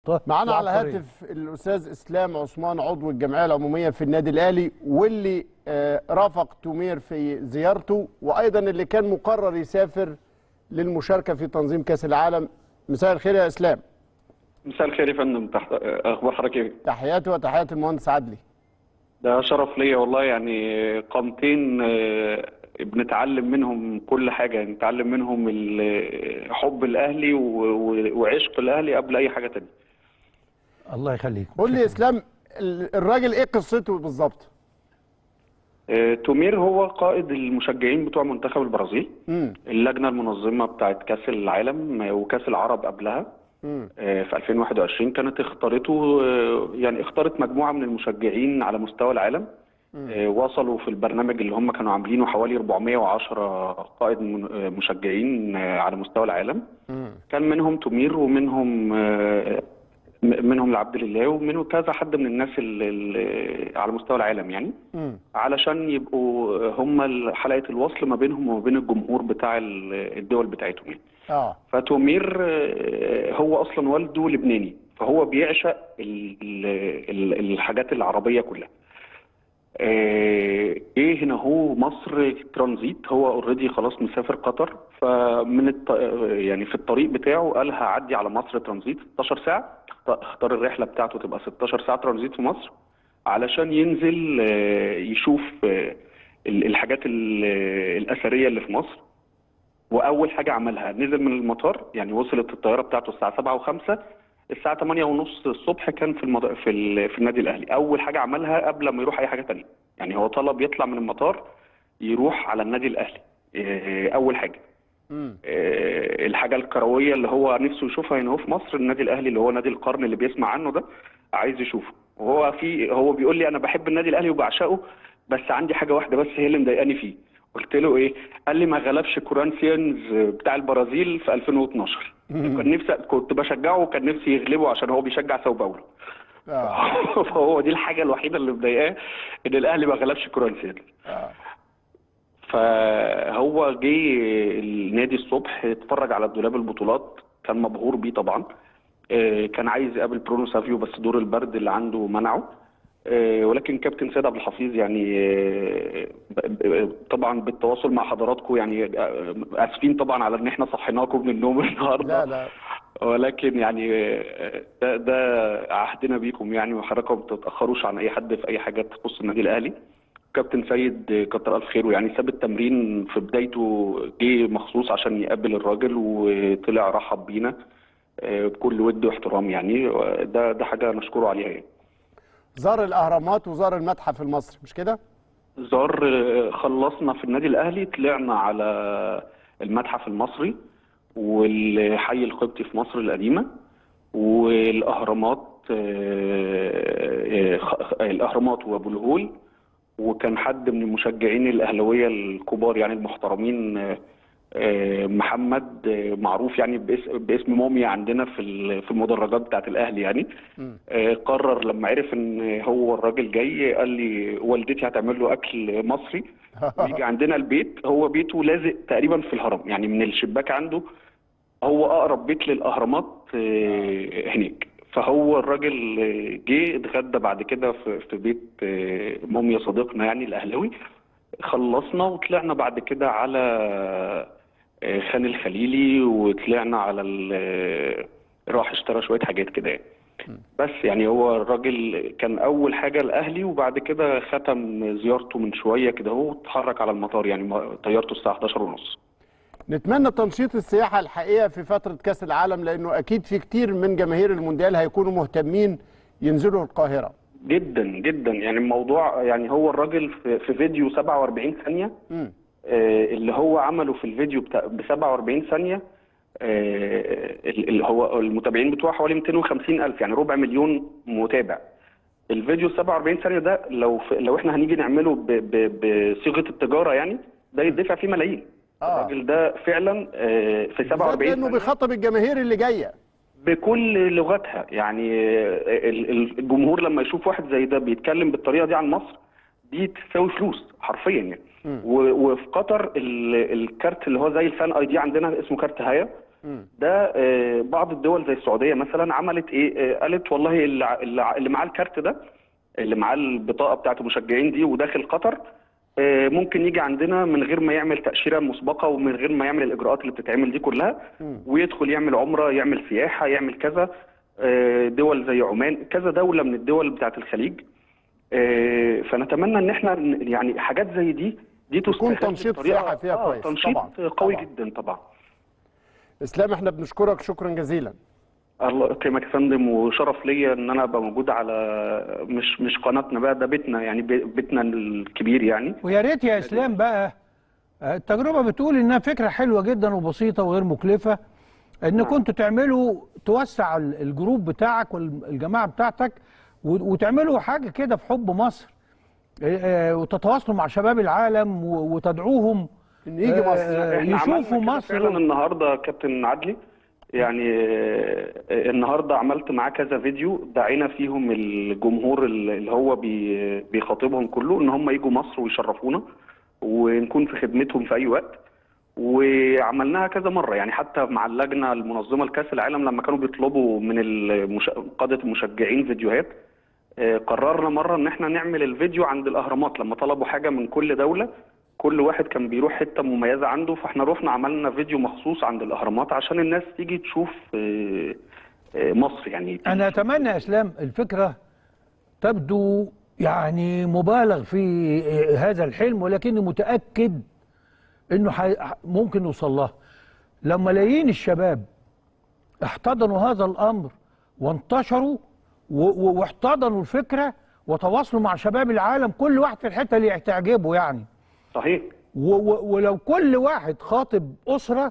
طيب معانا على وعبقرية. الهاتف الاستاذ اسلام عثمان عضو الجمعيه العموميه في النادي الاهلي واللي آه، رافق تومير في زيارته وايضا اللي كان مقرر يسافر للمشاركه في تنظيم كاس العالم مساء الخير يا اسلام مساء الخير يا فندم تحت اخبار حضرتك ايه؟ تحياتي وتحيات المهندس عدلي ده شرف ليا والله يعني قامتين آه، بنتعلم منهم كل حاجه يعني نتعلم منهم ال- حب الاهلي و- و- وعشق الاهلي قبل اي حاجه تانية الله يخليك قول لي يا اسلام ال- الراجل ايه قصته بالظبط آه، تومير هو قائد المشجعين بتوع منتخب البرازيل امم اللجنه المنظمه بتاعت كاس العالم آه، وكاس العرب قبلها امم آه، في 2021 كانت اختارته آه، يعني اختارت مجموعه من المشجعين على مستوى العالم آه، وصلوا في البرنامج اللي هم كانوا عاملينه حوالي 410 قائد من- آه، مشجعين آه، على مستوى العالم امم كان منهم تومير ومنهم آه، م- منهم العبد لله ومنهم كذا حد من الناس اللي على مستوى العالم يعني امم علشان يبقوا هم حلقه الوصل ما بينهم وما بين الجمهور بتاع ال- الدول بتاعتهم يعني. اه فتومير آه، هو اصلا والده لبناني فهو بيعشق ال- ال- ال- الحاجات العربيه كلها آه، ايه هنا هو مصر ترانزيت هو اوريدي خلاص مسافر قطر فمن الط... يعني في الطريق بتاعه قال هعدي على مصر ترانزيت 16 ساعه اخت- اختار الرحله بتاعته تبقى 16 ساعه ترانزيت في مصر علشان ينزل آه، يشوف آه، ال- الحاجات ال- الاثريه اللي في مصر واول حاجه عملها نزل من المطار يعني وصلت الطياره بتاعته الساعه 7 و5 الساعه 8 ونص الصبح كان في المض... في ال... في النادي الاهلي اول حاجه عملها قبل ما يروح اي حاجه تانية يعني هو طلب يطلع من المطار يروح على النادي الاهلي إيه، اول حاجه امم إيه، الحاجه الكرويه اللي هو نفسه يشوفها هنا هو في مصر النادي الاهلي اللي هو نادي القرن اللي بيسمع عنه ده عايز يشوفه وهو في هو بيقول لي انا بحب النادي الاهلي وبعشقه بس عندي حاجه واحده بس هي اللي مضايقاني فيه قلت له ايه قال لي ما غلبش كورانسيانز بتاع البرازيل في 2012 كان نفسي كنت بشجعه وكان نفسي يغلبه عشان هو بيشجع ساو باولو اه فهو دي الحاجه الوحيده اللي مضايقاه ان الاهلي ما غلبش كورانسيانز اه فهو جه النادي الصبح اتفرج على دولاب البطولات كان مبهور بيه طبعا آه، كان عايز يقابل برونو سافيو بس دور البرد اللي عنده منعه آه، ولكن كابتن سيد عبد الحفيظ يعني آه، ب- ب- طبعا بالتواصل مع حضراتكم يعني آه، اسفين طبعا على ان احنا صحيناكم من النوم النهارده لا لا ولكن يعني آه، ده ده عهدنا بيكم يعني وحضراتكم ما تتاخروش عن اي حد في اي حاجه تخص النادي الاهلي كابتن سيد كتر الف خيره يعني ساب التمرين في بدايته جه مخصوص عشان يقابل الراجل وطلع رحب بينا آه، بكل ود واحترام يعني ده ده حاجه نشكره عليها يعني زار الاهرامات وزار المتحف المصري مش كده؟ زار آه، خلصنا في النادي الاهلي طلعنا على المتحف المصري والحي القبطي في مصر القديمه والاهرامات آه، آه، خ- الاهرامات وابو الهول وكان حد من المشجعين الاهلاويه الكبار يعني المحترمين آه، آه، محمد آه، معروف يعني باسم باسم موميا عندنا في ال- في المدرجات بتاعت الاهلي يعني مم. آه، قرر لما عرف ان هو الراجل جاي قال لي والدتي هتعمل له اكل مصري ويجي عندنا البيت هو بيته لازق تقريبا في الهرم يعني من الشباك عنده هو اقرب بيت للاهرامات آه، هناك فهو الراجل آه، جه اتغدى بعد كده في في بيت آه، موميا صديقنا يعني الاهلاوي خلصنا وطلعنا بعد كده على آه، خان الخليلي وطلعنا على ال- آه، راح اشترى شويه حاجات كده يعني بس يعني هو الراجل كان اول حاجه الاهلي وبعد كده ختم زيارته من شويه كده هو اتحرك على المطار يعني ما- طيارته الساعه 11 ونص نتمنى تنشيط السياحه الحقيقه في فتره كاس العالم لانه اكيد في كتير من جماهير المونديال هيكونوا مهتمين ينزلوا القاهره جدا جدا يعني الموضوع يعني هو الراجل في, في فيديو 47 ثانيه مم. آه، اللي هو عمله في الفيديو بتاع ب 47 ثانيه آه، اللي هو المتابعين بتوعه حوالي 250 الف يعني ربع مليون متابع الفيديو 47 ثانيه ده لو في لو احنا هنيجي نعمله ب- ب- بصيغه التجاره يعني ده يدفع فيه ملايين آه. الراجل ده فعلا آه، في 47 لانه ثانيه بيخاطب الجماهير اللي جايه بكل لغتها يعني ال- ال- الجمهور لما يشوف واحد زي ده بيتكلم بالطريقه دي عن مصر دي تساوي فلوس حرفيا يعني مم. و- وفي قطر ال- الكارت اللي هو زي الفان اي دي عندنا اسمه كارت هيا ده آه، بعض الدول زي السعوديه مثلا عملت ايه آه، قالت والله اللي ع- اللي ع- اللي معاه الكارت ده اللي معاه البطاقه بتاعت المشجعين دي وداخل قطر آه، ممكن يجي عندنا من غير ما يعمل تاشيره مسبقه ومن غير ما يعمل الاجراءات اللي بتتعمل دي كلها ويدخل يعمل عمره يعمل سياحه يعمل كذا آه، دول زي عمان كذا دوله من الدول بتاعت الخليج آه، فنتمنى ان احنا ن- يعني حاجات زي دي دي يكون تستغل تنشيط بطريقة- سياحي فيها آه، كويس. تنشيط طبعاً. قوي طبعاً. جدا طبعا اسلام احنا بنشكرك شكرا جزيلا الله يكرمك يا فندم وشرف ليا ان انا ابقى موجود على مش مش قناتنا بقى ده بيتنا يعني بي- بيتنا الكبير يعني ويا ريت يا اسلام بقى آه، التجربه بتقول انها فكره حلوه جدا وبسيطه وغير مكلفه ان كنتوا تعملوا توسع ال- الجروب بتاعك والجماعه بتاعتك و- وتعملوا حاجه كده في حب مصر آه، آه، وتتواصلوا مع شباب العالم و- وتدعوهم إن يجي مصر. آه، احنا يشوفوا عملنا كده مصر فعلا النهارده يا كابتن عدلي يعني آه، آه، النهارده عملت معاه كذا فيديو دعينا فيهم الجمهور اللي هو بي- بيخاطبهم كله ان هم يجوا مصر ويشرفونا ونكون في خدمتهم في اي وقت وعملناها كذا مره يعني حتى مع اللجنه المنظمه لكاس العالم لما كانوا بيطلبوا من المش... قاده المشجعين فيديوهات آه، قررنا مره ان احنا نعمل الفيديو عند الاهرامات لما طلبوا حاجه من كل دوله كل واحد كان بيروح حته مميزه عنده فاحنا رحنا عملنا فيديو مخصوص عند الاهرامات عشان الناس تيجي تشوف آه، آه، مصر يعني انا اتمنى يا اسلام الفكره تبدو يعني مبالغ في هذا الحلم ولكني متاكد انه حي- ممكن نوصل لها لما ملايين الشباب احتضنوا هذا الامر وانتشروا و- و- واحتضنوا الفكره وتواصلوا مع شباب العالم كل واحد في الحته اللي تعجبه يعني صحيح و- و- ولو كل واحد خاطب اسره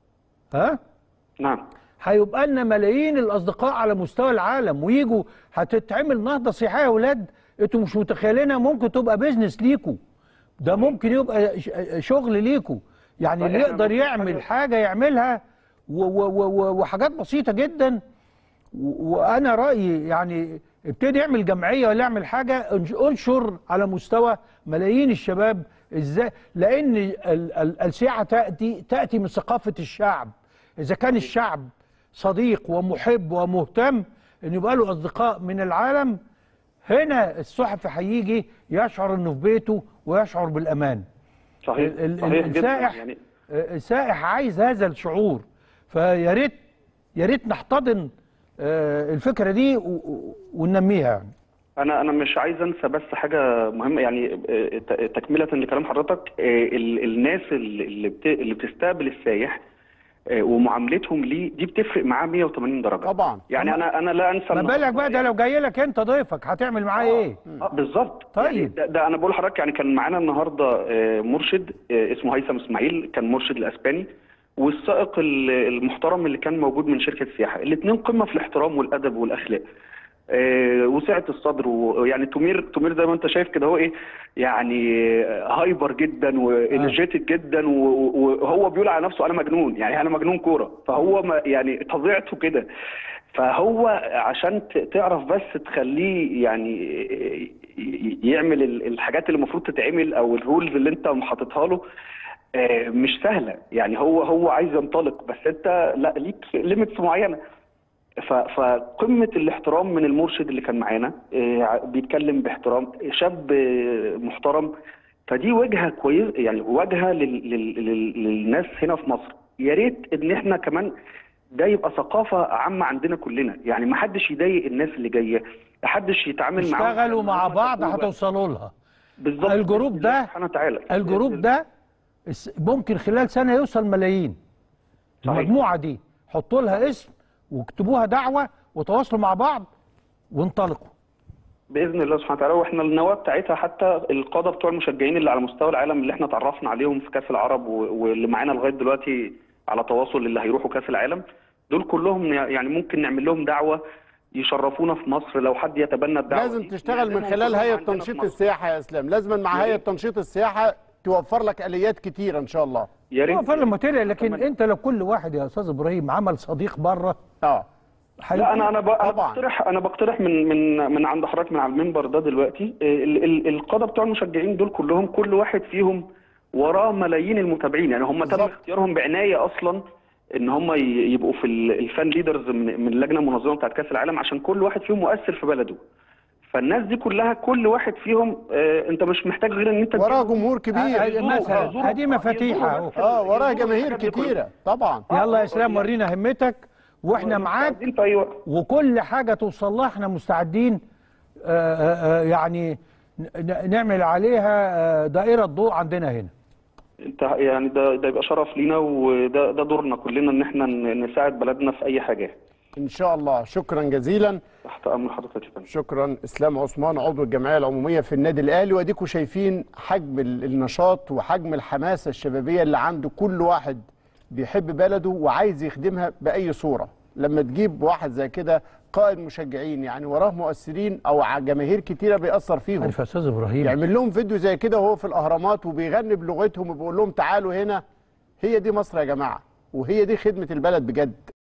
ها نعم هيبقى لنا ملايين الاصدقاء على مستوى العالم ويجوا هتتعمل نهضه سياحيه يا اولاد انتوا مش متخيلينها ممكن تبقى بيزنس ليكوا ده ممكن يبقى ش- شغل ليكوا يعني اللي إحنا يقدر ممكن يعمل حاجة- حاجه يعملها و- و- و- و- وحاجات بسيطه جدا و- وانا رايي يعني ابتدي اعمل جمعيه ولا اعمل حاجه انش- انشر على مستوى ملايين الشباب ازاي لان ال- ال- السياحه تاتي تاتي من ثقافه الشعب اذا كان الشعب صديق ومحب ومهتم ان يبقى له اصدقاء من العالم هنا الصحفي هيجي يشعر انه في بيته ويشعر بالامان صحيح ال- ال- صحيح جدا السائح يعني آه، السائح عايز هذا الشعور فيا ريت يا ريت نحتضن آه، الفكره دي و- و- وننميها يعني انا انا مش عايز انسى بس حاجه مهمه يعني آه، ت- تكمله لكلام حضرتك آه، ال- الناس اللي اللي بت- اللي بتستقبل السايح آه، ومعاملتهم ليه دي بتفرق معاه 180 درجه طبعاً. يعني انا انا لا انسى ما النهاردة بالك بقى ده لو جاي لك انت ضيفك هتعمل معاه ايه اه بالظبط طيب. يعني ده, ده انا بقول لحضرتك يعني كان معانا النهارده آه، مرشد آه، اسمه هيثم اسماعيل كان مرشد الاسباني والسائق ال- المحترم اللي كان موجود من شركه سياحه الاثنين قمه في الاحترام والادب والاخلاق آه، وسعه الصدر ويعني تومير تومير زي ما انت شايف كده هو ايه يعني آه، هايبر جدا وانرجيتك جدا و- و- وهو بيقول على نفسه انا مجنون يعني انا مجنون كوره فهو ما يعني طبيعته كده فهو عشان ت- تعرف بس تخليه يعني ي- يعمل ال- الحاجات اللي المفروض تتعمل او الرولز اللي انت حاططها له آه، مش سهله يعني هو هو عايز ينطلق بس انت لا ليك ليميتس معينه ف- فقمه الاحترام من المرشد اللي كان معانا آه، بيتكلم باحترام شاب آه، محترم فدي وجهه كويس يعني وجهه لل- لل- لل- للناس هنا في مصر يا ريت ان احنا كمان ده يبقى ثقافه عامه عندنا كلنا يعني ما حدش يضايق الناس اللي جايه ما حدش يتعامل معاهم اشتغلوا مع هم بعض سابوه بس. هتوصلوا لها بالظبط الجروب بإذن الله ده- سبحانه وتعالى الجروب ده الس- ممكن خلال سنه يوصل ملايين صحيح. المجموعه دي حطوا لها اسم واكتبوها دعوه وتواصلوا مع بعض وانطلقوا باذن الله سبحانه وتعالى واحنا النواه بتاعتها حتى القاده بتوع المشجعين اللي على مستوى العالم اللي احنا اتعرفنا عليهم في كاس العرب و- واللي معانا لغايه دلوقتي على تواصل اللي هيروحوا كاس العالم دول كلهم يعني ممكن نعمل لهم دعوه يشرفونا في مصر لو حد يتبنى الدعوه لازم دي. تشتغل من نعزمهم خلال كلهم هيئه عندنا في تنشيط مصر. السياحه يا اسلام لازم مع يا هيئه ريت. تنشيط السياحه توفر لك اليات كتيره ان شاء الله يا ريت هو فعلا ماتيريال لكن أتمنى. انت لو كل واحد يا استاذ ابراهيم عمل صديق بره اه لا انا انا ب- أنا طبعاً. بقترح انا بقترح من من من عند حضرتك من على المنبر ده دلوقتي ال- ال- القاده بتوع المشجعين دول كلهم كل واحد فيهم وراه ملايين المتابعين يعني هم تم بالظبط. اختيارهم بعنايه اصلا ان هم ي- يبقوا في ال- الفان ليدرز من من اللجنه المنظمه بتاعت كاس العالم عشان كل واحد فيهم مؤثر في بلده فالناس دي كلها كل واحد فيهم آه انت مش محتاج غير ان انت وراه تجيب- جمهور آه، كبير مثلا ادي مفاتيح اهو اه وراه يزوروا جماهير الحاجات دي كلها. كتيره طبعا يلا يا اسلام ورينا همتك واحنا معاك مستعدين في اي وقت وكل حاجه توصل لها احنا مستعدين آه، آه، آه، يعني ن- نعمل عليها آه، دائره ضوء عندنا هنا انت يعني ده ده يبقى شرف لينا وده ده دورنا كلنا ان احنا ن- نساعد بلدنا في اي حاجه ان شاء الله شكرا جزيلا تحت امر حضرتك يا فندم شكرا اسلام عثمان عضو الجمعيه العموميه في النادي الاهلي واديكم شايفين حجم ال- النشاط وحجم الحماسه الشبابيه اللي عنده كل واحد بيحب بلده وعايز يخدمها باي صوره لما تجيب واحد زي كده قائد مشجعين يعني وراه مؤثرين او ع- جماهير كتيره بيأثر فيهم عارف يا استاذ ابراهيم يعمل لهم فيديو زي كده وهو في الاهرامات وبيغني بلغتهم وبيقول لهم تعالوا هنا هي دي مصر يا جماعه وهي دي خدمه البلد بجد